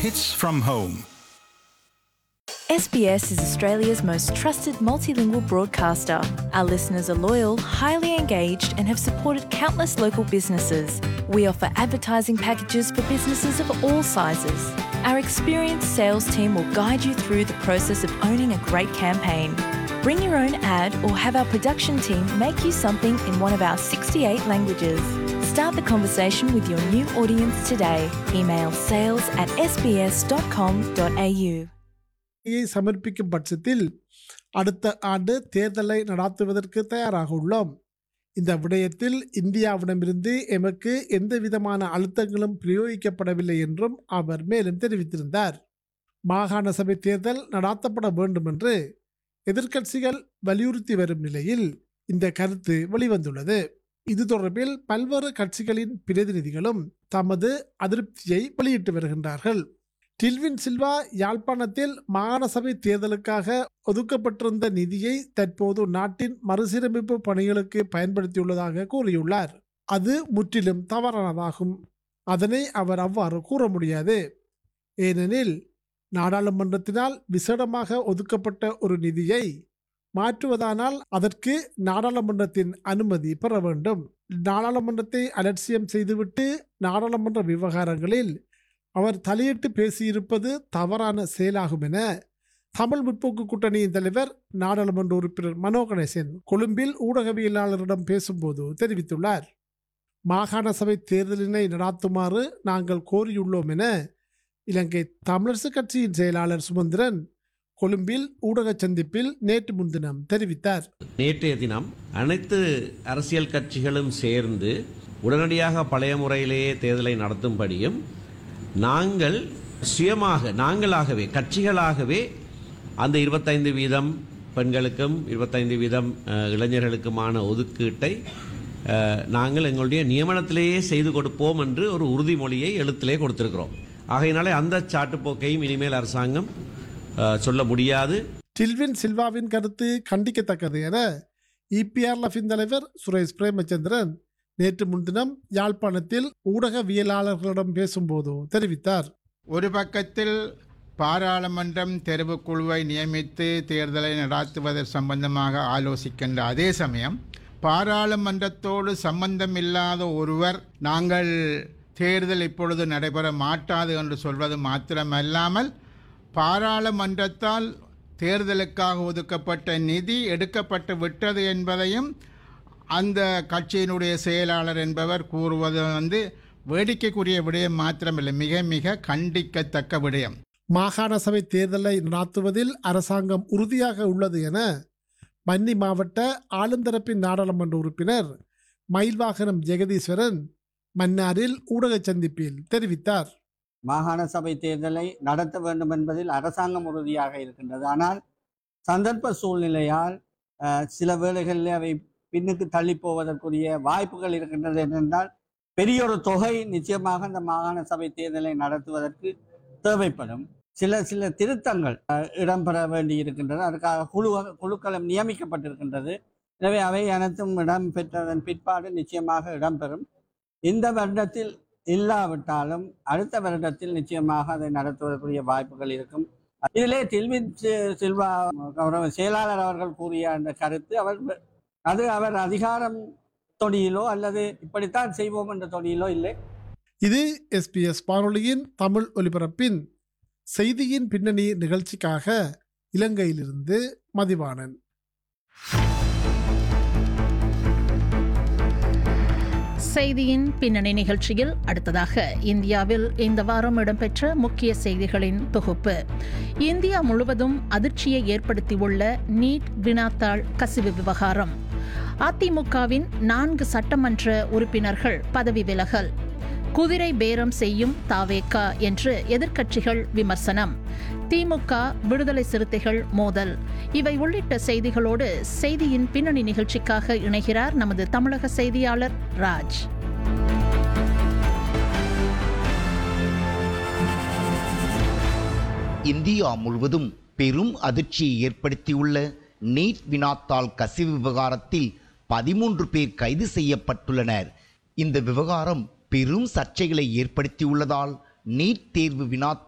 hits from home. SBS is Australia's most trusted multilingual broadcaster. Our listeners are loyal, highly engaged, and have supported countless local businesses. We offer advertising packages for businesses of all sizes. Our experienced sales team will guide you through the process of owning a great campaign. Bring your own ad or have our production team make you something in one of our 68 languages. Start the conversation with your new audience today. Email sales at sbs.com.au. யை சமர்ப்பிக்கும் பட்சத்தில் அடுத்த ஆண்டு தேர்தலை நடாத்துவதற்கு தயாராக உள்ளோம் இந்த விடயத்தில் இந்தியாவிடமிருந்து எமக்கு எந்த விதமான அழுத்தங்களும் பிரயோகிக்கப்படவில்லை என்றும் அவர் மேலும் தெரிவித்திருந்தார் மாகாண சபை தேர்தல் நடாத்தப்பட வேண்டும் என்று எதிர்க்கட்சிகள் வலியுறுத்தி வரும் நிலையில் இந்த கருத்து வெளிவந்துள்ளது இது தொடர்பில் பல்வேறு கட்சிகளின் பிரதிநிதிகளும் தமது அதிருப்தியை வெளியிட்டு வருகின்றார்கள் டில்வின் சில்வா யாழ்ப்பாணத்தில் மாகாண சபை தேர்தலுக்காக ஒதுக்கப்பட்டிருந்த நிதியை தற்போது நாட்டின் மறுசீரமைப்பு பணிகளுக்கு பயன்படுத்தியுள்ளதாக கூறியுள்ளார் அது முற்றிலும் தவறானதாகும் அதனை அவர் அவ்வாறு கூற முடியாது ஏனெனில் நாடாளுமன்றத்தினால் விசேடமாக ஒதுக்கப்பட்ட ஒரு நிதியை மாற்றுவதானால் அதற்கு நாடாளுமன்றத்தின் அனுமதி பெற வேண்டும் நாடாளுமன்றத்தை அலட்சியம் செய்துவிட்டு நாடாளுமன்ற விவகாரங்களில் அவர் தலையிட்டு பேசியிருப்பது தவறான செயலாகும் என தமிழ் முற்போக்கு கூட்டணியின் தலைவர் நாடாளுமன்ற உறுப்பினர் மனோ கணேசன் கொழும்பில் ஊடகவியலாளரிடம் பேசும்போது தெரிவித்துள்ளார் மாகாண சபை தேர்தலினை நடாத்துமாறு நாங்கள் கோரியுள்ளோம் என இலங்கை தமிழரசு கட்சியின் செயலாளர் சுமந்திரன் கொழும்பில் ஊடக சந்திப்பில் நேற்று முன்தினம் தெரிவித்தார் நேற்றைய தினம் அனைத்து அரசியல் கட்சிகளும் சேர்ந்து உடனடியாக பழைய முறையிலேயே தேர்தலை நடத்தும்படியும் நாங்கள் சுயமாக நாங்களாகவே கட்சிகளாகவே அந்த இருபத்தைந்து வீதம் பெண்களுக்கும் இருபத்தைந்து வீதம் அஹ், இளைஞர்களுக்குமான ஒதுக்கீட்டை அஹ், நாங்கள் எங்களுடைய நியமனத்திலேயே செய்து கொடுப்போம் என்று ஒரு உறுதிமொழியை எழுத்திலே கொடுத்திருக்கிறோம் ஆகையினாலே அந்த சாட்டுப்போக்கையும் இனிமேல் அரசாங்கம் அஹ், சொல்ல முடியாது டில்வின் சில்வாவின் கருத்து கண்டிக்கத்தக்கது என இபிஆர்எஃபின் தலைவர் சுரேஷ் பிரேமச்சந்திரன் நேற்று முன்தினம் யாழ்ப்பாணத்தில் ஊடகவியலாளர்களிடம் பேசும்போது தெரிவித்தார் ஒரு பக்கத்தில் பாராளுமன்றம் தெரிவுக்குழுவை நியமித்து தேர்தலை நடாத்துவது சம்பந்தமாக ஆலோசிக்கின்ற அதே சமயம் பாராளுமன்றத்தோடு சம்பந்தம் இல்லாத ஒருவர் நாங்கள் தேர்தல் இப்பொழுது நடைபெற மாட்டாது என்று சொல்வது மாத்திரமல்லாமல் பாராளுமன்றத்தால் தேர்தலுக்காக ஒதுக்கப்பட்ட நிதி எடுக்கப்பட்டு விட்டது என்பதையும் அந்த கட்சியினுடைய செயலாளர் என்பவர் கூறுவது வந்து வேடிக்கைக்குரிய விடயம் மாத்திரமில்லை மிக மிக கண்டிக்கத்தக்க விடயம் மாகாண சபை தேர்தலை நடாத்துவதில் அரசாங்கம் உறுதியாக உள்ளது என வன்னி மாவட்ட ஆளுந்தரப்பின் நாடாளுமன்ற உறுப்பினர் மயில்வாகனம் ஜெகதீஸ்வரன் மன்னாரில் ஊடக சந்திப்பில் தெரிவித்தார் மாகாண சபை தேர்தலை நடத்த வேண்டும் என்பதில் அரசாங்கம் உறுதியாக இருக்கின்றது ஆனால் சந்தர்ப்ப சூழ்நிலையால் அஹ், சில வேளைகளில் அவை பின்னுக்கு தள்ளி போவதற்குரிய வாய்ப்புகள் இருக்கின்றது என்றால் பெரிய ஒரு தொகை நிச்சயமாக இந்த மாகாண சபை தேர்தலை நடத்துவதற்கு தேவைப்படும் சில சில திருத்தங்கள் அஹ், இடம்பெற வேண்டி இருக்கின்றது அதுக்காக குழு குழுக்களும் நியமிக்கப்பட்டிருக்கின்றது எனவே அவை அனைத்தும் இடம்பெற்றதன் பிற்பாடு நிச்சயமாக இடம்பெறும் இந்த வருடத்தில் இல்லாவிட்டாலும் அடுத்த வருடத்தில் நிச்சயமாக அதை நடத்துவதற்குரிய வாய்ப்புகள் இருக்கும் இதிலே தில்வின் சி- சில்வா கௌரவ செயலாளர் அவர்கள் கூறிய அந்த கருத்து அவர் அது அவர் அதிகாரம் தொடியிலோ அல்லது இப்படித்தான் செய்வோம் என்ற தொடியிலோ இல்லை இது எஸ்பிஎஸ் வானொலியின் தமிழ் ஒலிபரப்பின் செய்தியின் பின்னணி நிகழ்ச்சிக்காக இலங்கையிலிருந்து மதிவாணன் செய்தியின் பின்னணி நிகழ்ச்சியில் அடுத்ததாக இந்தியாவில் இந்த வாரம் இடம்பெற்ற முக்கிய செய்திகளின் தொகுப்பு இந்தியா முழுவதும் அதிர்ச்சியை ஏற்படுத்தியுள்ள நீட் வினாத்தாள் கசிவு விவகாரம் அதிமுகவின் நான்கு சட்டமன்ற உறுப்பினர்கள் பதவி விலகல் குதிரை பேரம் செய்யும் தாவேகா என்று எதிர்க்கட்சிகள் விமர்சனம் திமுக விடுதலை சிறுத்தைகள் மோதல் இவை உள்ளிட்ட செய்திகளோடு செய்தியின் பின்னணி நிகழ்ச்சிக்காக இணைகிறார் நமது தமிழக செய்தியாளர் ராஜ் இந்தியா முழுவதும் பெரும் அதிர்ச்சியை ஏற்படுத்தியுள்ள நீட் வினாத்தாள் கசிவு விவகாரத்தில் பதிமூன்று பேர் கைது செய்யப்பட்டுள்ளனர் இந்த விவகாரம் பெரும் சர்ச்சைகளை ஏற்படுத்தியுள்ளதால் நீட் தேர்வு வினாத்தாள்